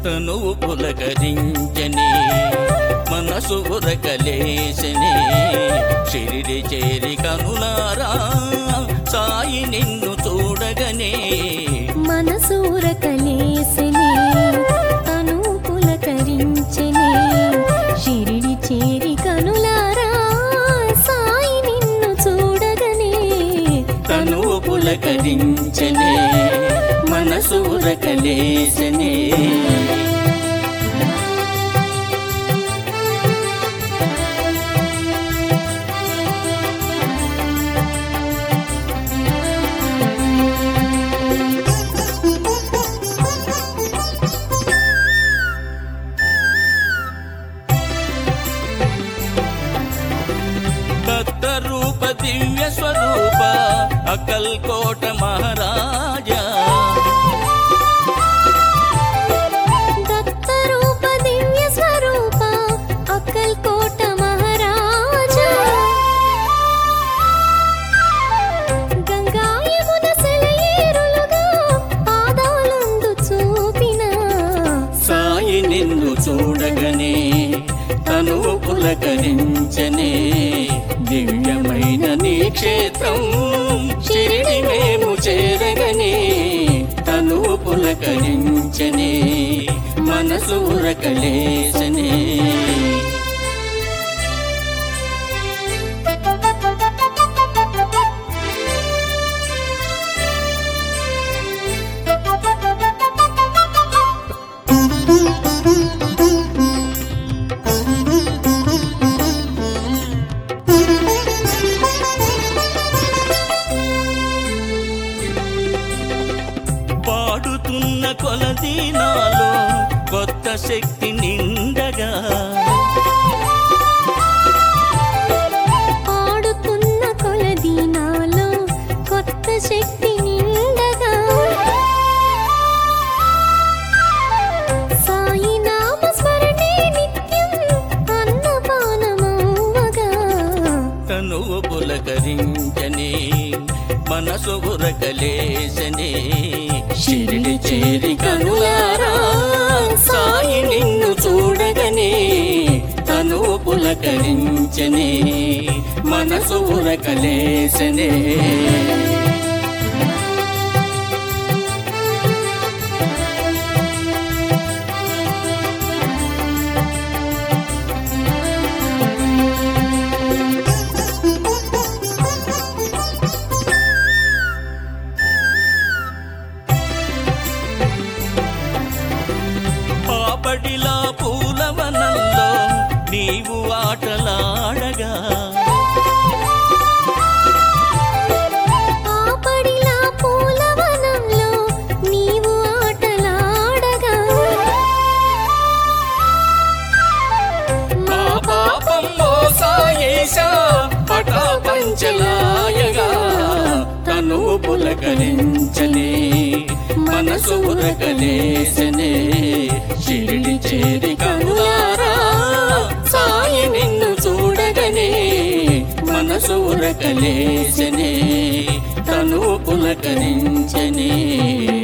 తనువు పులకరించని మనసు ఉరకలేసని షిరిడి చేరి కనులారా సాయి నిన్ను చూడగనే మనసూర కలేసనే తను పులకరించనే షిరిడి చేరి కనులారా సాయి నిన్ను చూడగనే తనువు పులకరించనే మనసు ఉరకలేసనే దత్త రూప దివ్య స్వరూప అకల్ కోట మహారాజా దత్త రూప దివ్య స్వరూప అక్కల్ కోట మహారాజా గంగా యమున సెలయేరులుగా పాదాలందు చూపిన సాయి నిన్ను చూడగనే తనువు పులకరించనే దివ్యమైన నీ క్షేత్రం షిరిడి మేము చేరగనే తనువు పులకరించనే మనసు ఉరకలేసనే పాడుతున్న కొలది నాలో కొత్త శక్తి నిండగా ఆడుతున్న కొలది నాలో కొత్త శక్తి నిండగా సాయి నామ స్మరణే నిత్యం అన్నపానమవ్వగా తనువు పులకరించని మనసు ఉరకలేసని షిరిడి చేరి కనులారా సాయి నిన్ను చూడగనే తనువు పులకరించని మనసు ఉరకలేసనే పాపడిలా పూలవనంలో నీవు ఆటలాడగా ఆపడిలా పూలవనంలో నీవు ఆటలాడగా మా పాపం మోసాయేశా పటా పంచలాయగా తను పులకరించనే మనసు ఉరకలేసనే షిరిడి చేరి కనులారా సాయి నిన్ను చూడగనే మనసు ఉరకలేసనే తను పులకరించనే